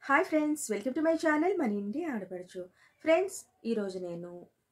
hi friends welcome to my channel మన ఇంటి ఆడపడుచు ఫ్రెండ్స్ ఈరోజు నేను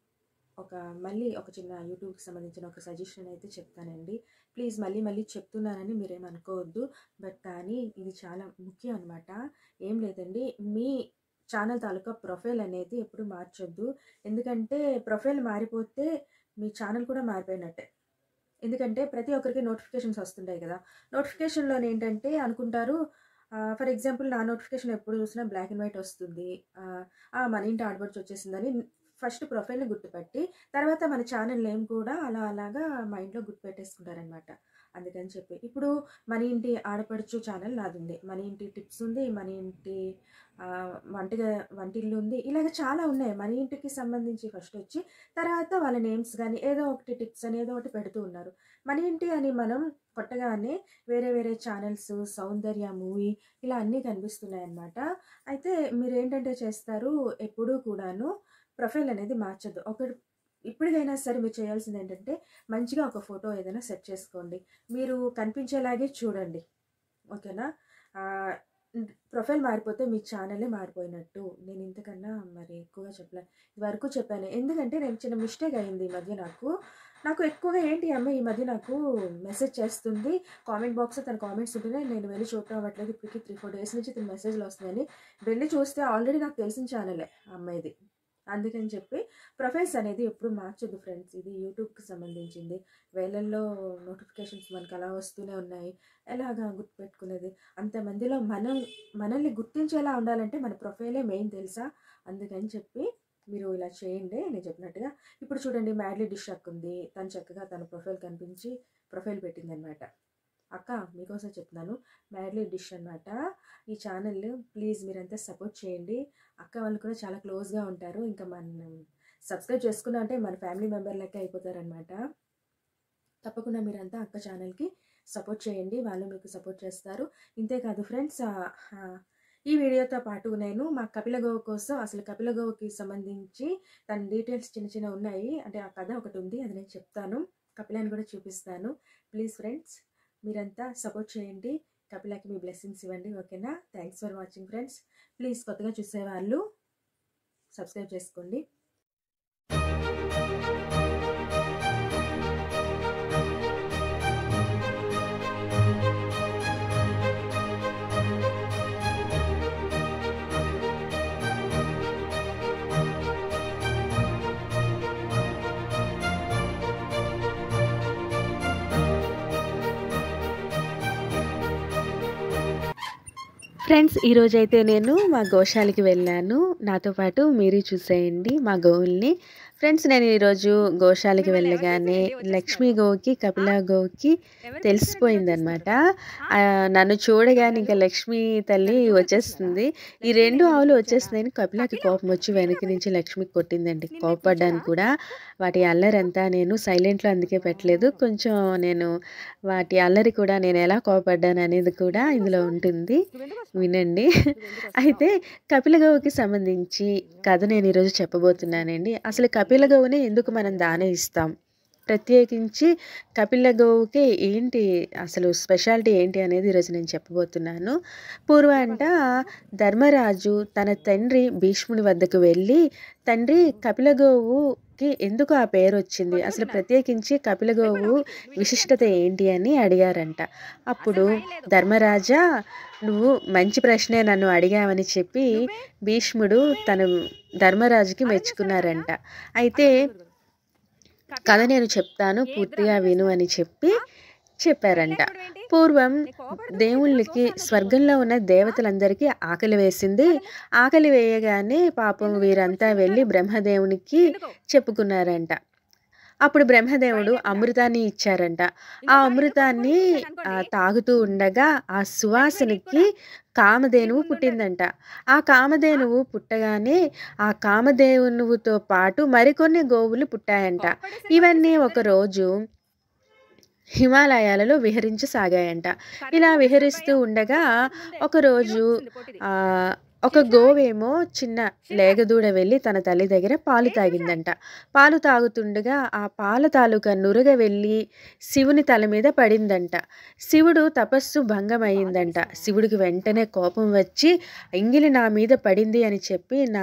ఒక మళ్ళీ ఒక చిన్న యూట్యూబ్కి సంబంధించిన ఒక సజెషన్ అయితే చెప్తానండి ప్లీజ్ మళ్ళీ మళ్ళీ చెప్తున్నానని మీరేమనుకోవద్దు బట్ కానీ ఇది చాలా ముఖ్యం అనమాట ఏం లేదండి మీ ఛానల్ తాలూకా ప్రొఫైల్ అనేది ఎప్పుడు మార్చొద్దు ఎందుకంటే ప్రొఫైల్ మారిపోతే మీ ఛానల్ కూడా మారిపోయినట్టే ఎందుకంటే ప్రతి ఒక్కరికి నోటిఫికేషన్స్ వస్తుంటాయి కదా నోటిఫికేషన్లో ఏంటంటే అనుకుంటారు ఫర్ ఎగ్జాంపుల్ నా నోటిఫికేషన్ ఎప్పుడు చూసినా బ్లాక్ అండ్ వైట్ వస్తుంది ఆ, ఆ, మన ఇంటి ఆడబడుచు వచ్చేసిందని ఫస్ట్ ప్రొఫైల్ని గుర్తుపెట్టి తర్వాత మన ఛానల్ నేమ్ కూడా అలా అలాగా మైండ్లో గుర్తుపెట్టేసుకుంటారనమాట అందుకని చెప్పి ఇప్పుడు మన ఇంటి ఆడపడుచు ఛానల్ నాది ఉంది మన ఇంటి టిప్స్ ఉంది మన ఇంటి ఆ, వంటగా వంటిల్లు ఉంది ఇలాగ చాలా ఉన్నాయి మన ఇంటికి సంబంధించి ఫస్ట్ వచ్చి తర్వాత వాళ్ళ నేమ్స్ కానీ ఏదో ఒకటి టిప్స్ అని ఏదో ఒకటి పెడుతూ ఉన్నారు మన ఇంటి అని మనం కొట్టగానే వేరే వేరే ఛానల్స్ సౌందర్య మూవీ ఇలా అన్నీ కనిపిస్తున్నాయి అన్నమాట అయితే మీరు ఏంటంటే చేస్తారు ఎప్పుడూ కూడాను ప్రొఫైల్ అనేది మార్చద్దు ఒక ఇప్పటికైనా సరే మీరు చేయాల్సింది ఏంటంటే మంచిగా ఒక ఫోటో ఏదైనా సెట్ చేసుకోండి మీరు కనిపించేలాగే చూడండి ఓకేనా ఆ, ప్రొఫైల్ మారిపోతే మీ ఛానలే మారిపోయినట్టు నేను ఇంతకన్నా మరి ఎక్కువగా చెప్పలే వరకు చెప్పాను ఎందుకంటే నేను చిన్న మిస్టేక్ అయింది ఈ మధ్య నాకు నాకు ఎక్కువగా ఏంటి ఈ అమ్మాయి ఈ మధ్య నాకు మెసేజ్ చేస్తుంది కామెంట్ బాక్స్ తన కామెంట్స్ ఉంటేనే నేను వెళ్ళి చూడటం అవ్వట్లేదు ఇప్పటికి త్రీ ఫోర్ డేస్ నుంచి తన మెసేజ్లు వస్తున్నాయని వెళ్ళి చూస్తే ఆల్రెడీ నాకు తెలిసిన ఛానలే ఆ అమ్మాయిది అందుకని చెప్పి ప్రొఫైల్స్ అనేది ఎప్పుడు మార్చొద్దు ఫ్రెండ్స్ ఇది యూట్యూబ్కి సంబంధించింది వేలల్లో నోటిఫికేషన్స్ మనకు అలా వస్తూనే ఉన్నాయి ఎలాగా గుర్తుపెట్టుకునేది అంతమందిలో మనం మనల్ని గుర్తించేలా ఉండాలంటే మన ప్రొఫైలే మెయిన్ తెలుసా అందుకని చెప్పి మీరు ఇలా చేయండి నేను చెప్పినట్టుగా ఇప్పుడు చూడండి మ్యాడ్లీ డిష్ అక్క ఉంది తను చక్కగా తన ప్రొఫైల్ కనిపించి ప్రొఫైల్ పెట్టింది అనమాట అక్క మీకోసం చెప్తున్నాను మ్యాడ్లీ డిష్ అనమాట ఈ ఛానల్ ప్లీజ్ మీరంతా సపోర్ట్ చేయండి అక్క వాళ్ళు కూడా చాలా క్లోజ్గా ఉంటారు ఇంకా మనం సబ్స్క్రైబ్ చేసుకున్నా అంటే మన ఫ్యామిలీ మెంబర్ లెక్క అయిపోతారనమాట తప్పకుండా మీరంతా అక్క ఛానల్కి సపోర్ట్ చేయండి వాళ్ళు మీకు సపోర్ట్ చేస్తారు ఇంతేకాదు ఫ్రెండ్స్ ఈ వీడియోతో పాటు నేను మా కపిల గోవ కోసం అసలు కపిల గోవకి సంబంధించి తన డీటెయిల్స్ చిన్న చిన్న ఉన్నాయి అంటే ఆ కథ ఒకటి ఉంది అది నేను చెప్తాను కపిలాని కూడా చూపిస్తాను ప్లీజ్ ఫ్రెండ్స్ మీరంతా సపోర్ట్ చేయండి కపిలకి మీ బ్లెస్సింగ్స్ ఇవ్వండి ఓకేనా thanks for watching friends please కొత్తగా చూసేవాళ్ళు సబ్స్క్రైబ్ చేసుకోండి ఫ్రెండ్స్ ఈరోజు అయితే నేను మా గోశాలకి వెళ్ళాను నాతో పాటు మీరు చూసేయండి మా గోవుల్ని ఫ్రెండ్స్ నేను ఈరోజు గోశాలకి వెళ్ళగానే లక్ష్మీ గోవుకి కపిల గోవుకి తెలిసిపోయిందనమాట నన్ను చూడగానే ఇంకా లక్ష్మీ తల్లి వచ్చేస్తుంది ఈ రెండు ఆవులు వచ్చేస్తున్నాయని కపిలకి కోపం వచ్చి వెనక నుంచి లక్ష్మికి కొట్టిందండి కోపడ్డాను కూడా వాటి అల్లరంతా నేను సైలెంట్లో అందుకే పెట్టలేదు కొంచెం నేను వాటి అల్లరి కూడా నేను ఎలా కోపడ్డాను అనేది కూడా ఇందులో ఉంటుంది వినండి అయితే కపిల గోవుకి సంబంధించి కథ నేను ఈరోజు చెప్పబోతున్నానండి అసలు కపిల గోవుని ఎందుకు మనం దానం ఇస్తాం ప్రత్యేకించి కపిల గోవుకి ఏంటి అసలు స్పెషాలిటీ ఏంటి అనేది ఈరోజు నేను చెప్పబోతున్నాను పూర్వ అంట ధర్మరాజు తన తండ్రి భీష్ముని వద్దకు వెళ్ళి తండ్రి కపిల గోవుకి ఎందుకు ఆ పేరు వచ్చింది అసలు ప్రత్యేకించి కపిల గోవు విశిష్టత ఏంటి అని అడిగారంట అప్పుడు ధర్మరాజా నువ్వు మంచి ప్రశ్నే నన్ను అడిగావని చెప్పి భీష్ముడు తన ధర్మరాజుకి మెచ్చుకున్నారంట అయితే కథ నేను చెప్తాను పూర్తిగా విను అని చెప్పి చెప్పారంట పూర్వం దేవుళ్ళకి స్వర్గంలో ఉన్న దేవతలందరికీ ఆకలి వేసింది ఆకలి వేయగానే పాపం వీరంతా వెళ్ళి బ్రహ్మదేవునికి చెప్పుకున్నారంట అప్పుడు బ్రహ్మదేవుడు అమృతాన్ని ఇచ్చారంట ఆ అమృతాన్ని ఆ, తాగుతూ ఉండగా ఆ సువాసనకి కామధేనువు పుట్టిందంట ఆ కామధేనువు పుట్టగానే ఆ కామధేనువుతో పాటు మరికొన్ని గోవులు పుట్టాయంట ఇవన్నీ ఒకరోజు హిమాలయాలలో విహరించసాగాయంట ఇలా విహరిస్తూ ఉండగా ఒకరోజు ఆ ఒక గోవేమో చిన్న లేగదూడ వెళ్ళి తన తల్లి దగ్గర పాలు తాగిందంట పాలు తాగుతుండగా ఆ పాల తాలూకా నురగ వెళ్ళి శివుని తల మీద పడిందంట శివుడు తపస్సు భంగం అయిందంట శివుడికి వెంటనే కోపం వచ్చి ఎంగిలి నా మీద పడింది అని చెప్పి నా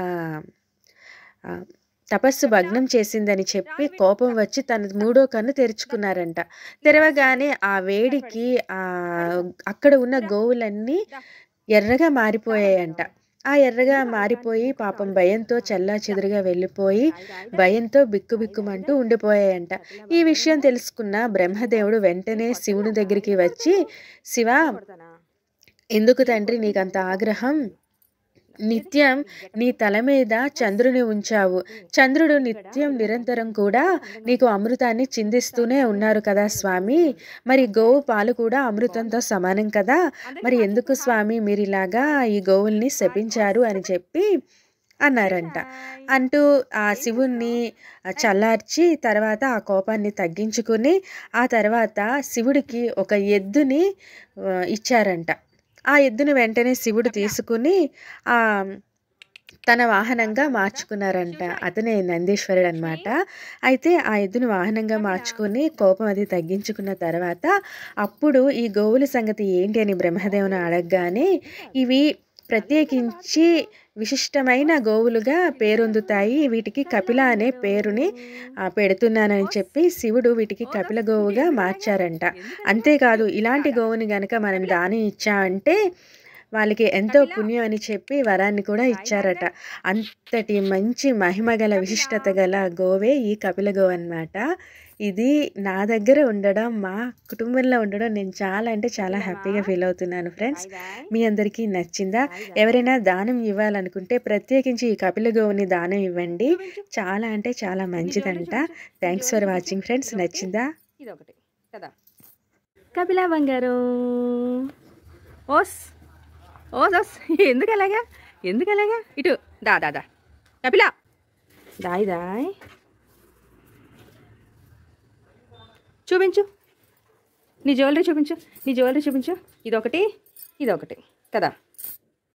ఆ, తపస్సు భగ్నం చేసిందని చెప్పి కోపం వచ్చి తన మూడో కన్ను తెరుచుకున్నారంట తెరవగానే ఆ వేడికి ఆ అక్కడ ఉన్న గోవులన్నీ ఎర్రగా మారిపోయాయంట ఆ ఎర్రగా మారిపోయి పాపం భయంతో చల్లా చెదురుగా వెళ్ళిపోయి భయంతో బిక్కుబిక్కుమంటూ ఉండిపోయాయంట ఈ విషయం తెలుసుకున్న బ్రహ్మదేవుడు వెంటనే శివుని దగ్గరికి వచ్చి శివ ఎందుకు తండ్రి నీకంత ఆగ్రహం నిత్యం నీ తల మీద చంద్రుని ఉంచావు చంద్రుడు నిత్యం నిరంతరం కూడా నీకు అమృతాన్ని చిందిస్తూనే ఉన్నారు కదా స్వామి మరి గోవు పాలు కూడా అమృతంతో సమానం కదా మరి ఎందుకు స్వామి మీరు ఇలాగా ఈ గోవుల్ని శపించారు అని చెప్పి అన్నారంట అంటూ ఆ శివుణ్ణి చల్లార్చి తర్వాత ఆ కోపాన్ని తగ్గించుకుని ఆ తర్వాత శివుడికి ఒక ఎద్దుని ఆ, ఇచ్చారంట ఆ ఎద్దుని వెంటనే శివుడు తీసుకుని ఆ తన వాహనంగా మార్చుకున్నారంట అతనే నందీశ్వరుడు అనమాట అయితే ఆ ఎద్దుని వాహనంగా మార్చుకొని కోపం అది తగ్గించుకున్న తర్వాత అప్పుడు ఈ గోవుల సంగతి ఏంటి అని బ్రహ్మదేవుని అడగగానే ఇవి ప్రత్యేకించి విశిష్టమైన గోవులుగా పేరొందుతాయి వీటికి కపిల అనే పేరుని ఆ, పెడుతున్నానని చెప్పి శివుడు వీటికి కపిల గోవుగా మార్చారంట అంతేకాదు ఇలాంటి గోవుని గనక మనం దానం ఇచ్చామంటే వాళ్ళకి ఎంతో పుణ్యం అని చెప్పి వరాన్ని కూడా ఇచ్చారట అంతటి మంచి మహిమ గల విశిష్టత గల గోవే ఈ కపిల గోవు అన్నమాట ఇది నా దగ్గర ఉండడం మా కుటుంబంలో ఉండడం నేను చాలా అంటే చాలా హ్యాపీగా ఫీల్ అవుతున్నాను ఫ్రెండ్స్ మీ అందరికీ నచ్చిందా ఎవరైనా దానం ఇవ్వాలనుకుంటే ప్రత్యేకించి ఈ కపిల గోవుని దానం ఇవ్వండి చాలా అంటే చాలా మంచిదంట థ్యాంక్స్ ఫర్ వాచింగ్ ఫ్రెండ్స్ నచ్చిందా ఇదొకటి కదా కపిలా బంగారం ఓస్ ఓస్ ఓస్ ఎందుకు అలాగా ఎందుకు అలాగా ఇటు దా దా దా కపిలా దాయ్ దాయ్ చూపించు నీ జ్యువెలరీ చూపించు నీ జ్యువెలరీ చూపించు ఇదొకటి ఇదొకటి కదా